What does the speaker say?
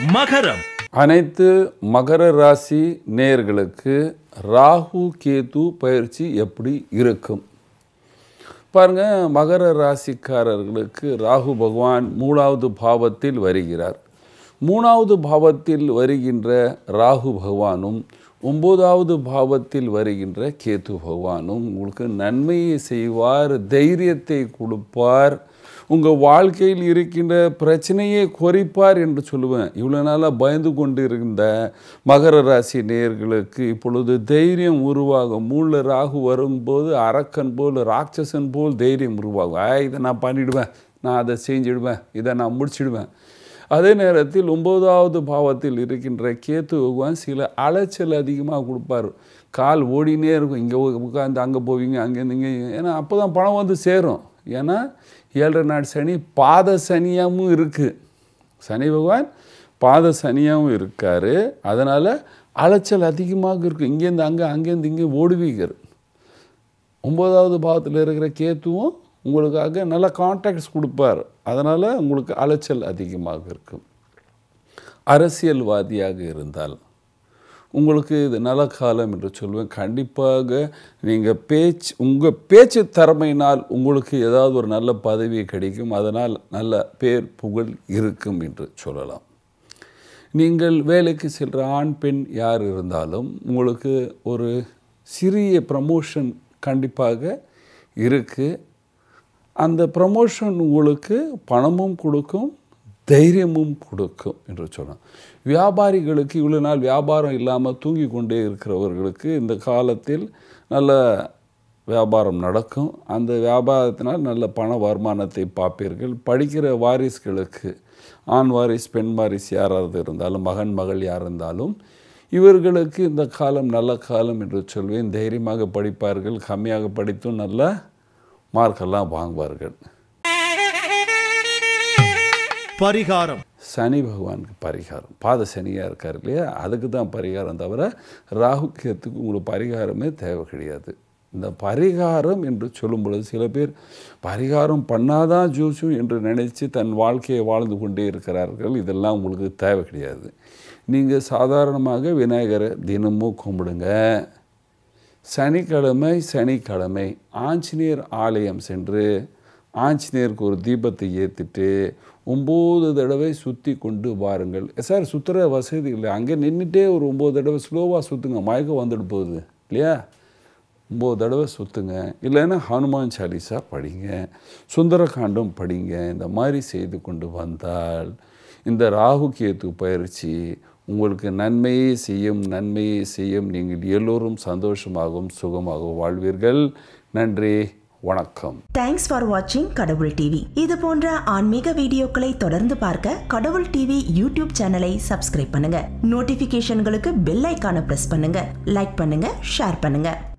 மகரம் அனைத்து மகர ராசி நேயர்களுக்கு ராகு கேது பயிற்சி எப்படி இருக்கும் பாருங்க மகர ராசிக்காரர்களுக்கு ராகு பகவான் மூணாவது பாவத்தில் வருகிறார் மூணாவது பாவத்தில் வருகின்ற ராகு பகவானும் ஒன்பதாவது பாவத்தில் வருகின்ற கேது பகவானும் உங்களுக்கு நன்மையை செய்வார் தைரியத்தை கொடுப்பார் உங்கள் வாழ்க்கையில் இருக்கின்ற பிரச்சனையை குறைப்பார் என்று சொல்லுவேன் இவ்வளோ நாளாக பயந்து கொண்டு இருந்த மகர ராசி நேயர்களுக்கு இப்பொழுது தைரியம் உருவாகும் மூல ராகு வரும்போது அரக்கன் போல் ராட்சசன் போல் தைரியம் உருவாகும் ஆ இதை நான் பண்ணிடுவேன் நான் அதை செஞ்சிடுவேன் இதை நான் முடிச்சிடுவேன் அதே நேரத்தில் ஒன்பதாவது பாவத்தில் இருக்கின்ற கேத்து பகவான் சில அலைச்சல் அதிகமாக கொடுப்பார் கால் ஓடினே இருக்கும் இங்கே உட்காந்து அங்கே போவீங்க அங்கேருந்து இங்கே ஏன்னா அப்போ தான் பணம் வந்து சேரும் ஏன்னா ஏழரை நாடு சனி பாத சனியாகவும் இருக்குது சனி பகவான் பாத சனியாகவும் இருக்கார் அதனால் அலைச்சல் அதிகமாக இருக்கும் இங்கேருந்து அங்கே அங்கேருந்து இங்கே ஓடுவீங்க ஒன்பதாவது பாவத்தில் இருக்கிற கேத்துவும் உங்களுக்காக நல்ல கான்டாக்ட்ஸ் கொடுப்பார் அதனால் உங்களுக்கு அலைச்சல் அதிகமாக இருக்கும் அரசியல்வாதியாக இருந்தால் உங்களுக்கு இது நல்ல காலம் என்று சொல்வேன் கண்டிப்பாக நீங்கள் பேச்சு உங்கள் பேச்சு திறமையினால் உங்களுக்கு ஏதாவது ஒரு நல்ல பதவி கிடைக்கும் அதனால் நல்ல பேர் புகழ் இருக்கும் என்று சொல்லலாம் நீங்கள் வேலைக்கு செல்கிற ஆண் பெண் யார் இருந்தாலும் உங்களுக்கு ஒரு சிறிய ப்ரமோஷன் கண்டிப்பாக இருக்குது அந்த ப்ரமோஷன் உங்களுக்கு பணமும் கொடுக்கும் தைரியமும் கொடுக்கும் என்று சொல்லலாம் வியாபாரிகளுக்கு இவ்வளோ நாள் வியாபாரம் இல்லாமல் தூங்கி கொண்டே இருக்கிறவர்களுக்கு இந்த காலத்தில் நல்ல வியாபாரம் நடக்கும் அந்த வியாபாரத்தினால் நல்ல பண வருமானத்தை பார்ப்பீர்கள் படிக்கிற வாரிசுகளுக்கு ஆண் வாரிஸ் பெண் வாரிஸ் யாராவது இருந்தாலும் மகன் மகள் யார் இருந்தாலும் இவர்களுக்கு இந்த காலம் நல்ல காலம் என்று சொல்வேன் தைரியமாக படிப்பார்கள் கம்மியாக படித்தும் நல்ல மார்க்கெல்லாம் வாங்குவார்கள் பரிகாரம் சனி பகவானுக்கு பரிகாரம் பாத சனியாக இருக்கார் இல்லையா அதுக்கு தான் பரிகாரம் தவிர ராகு கேத்துக்கு உங்களுக்கு பரிகாரமே தேவை கிடையாது இந்த பரிகாரம் என்று சொல்லும் பொழுது சில பேர் பரிகாரம் பண்ணாதான் ஜோசியம் என்று நினைத்து தன் வாழ்க்கையை வாழ்ந்து கொண்டே இருக்கிறார்கள் இதெல்லாம் உங்களுக்கு தேவை கிடையாது நீங்கள் சாதாரணமாக விநாயகரை தினமும் கும்பிடுங்க சனிக்கிழமை சனிக்கிழமை ஆஞ்சநேயர் ஆலயம் சென்று ஆஞ்சநேயருக்கு ஒரு தீபத்தை ஏற்றிட்டு ஒம்பது தடவை சுற்றி கொண்டு வாருங்கள் சார் சுற்றுற வசதி இல்லை அங்கே நின்றுட்டே ஒரு ஒம்பது தடவை ஸ்லோவாக சுற்றுங்க மயக்கம் வந்துட்டு போகுது இல்லையா ஒம்பது தடவை சுற்றுங்க இல்லைன்னா ஹனுமான் சாலிசா படிங்க சுந்தரகாண்டம் படிங்க இந்த மாதிரி செய்து கொண்டு வந்தால் இந்த ராகு கேத்து பயிற்சி உங்களுக்கு நன்மையே செய்யும் நன்மையே செய்யும் நீங்கள் எல்லோரும் சந்தோஷமாகவும் சுகமாகவும் வாழ்வீர்கள் நன்றி வணக்கம் தேங்க்ஸ் ஃபார் வாட்சிங் கடவுள் டிவி இது போன்ற ஆன்மீக வீடியோக்களை தொடர்ந்து பார்க்க கடவுள் டிவி யூடியூப் சேனலை சப்ஸ்கிரைப் பண்ணுங்க நோட்டிபிகேஷன்களுக்கு பெல் ஐக்கான பிரஸ் பண்ணுங்க லைக் பண்ணுங்க ஷேர் பண்ணுங்க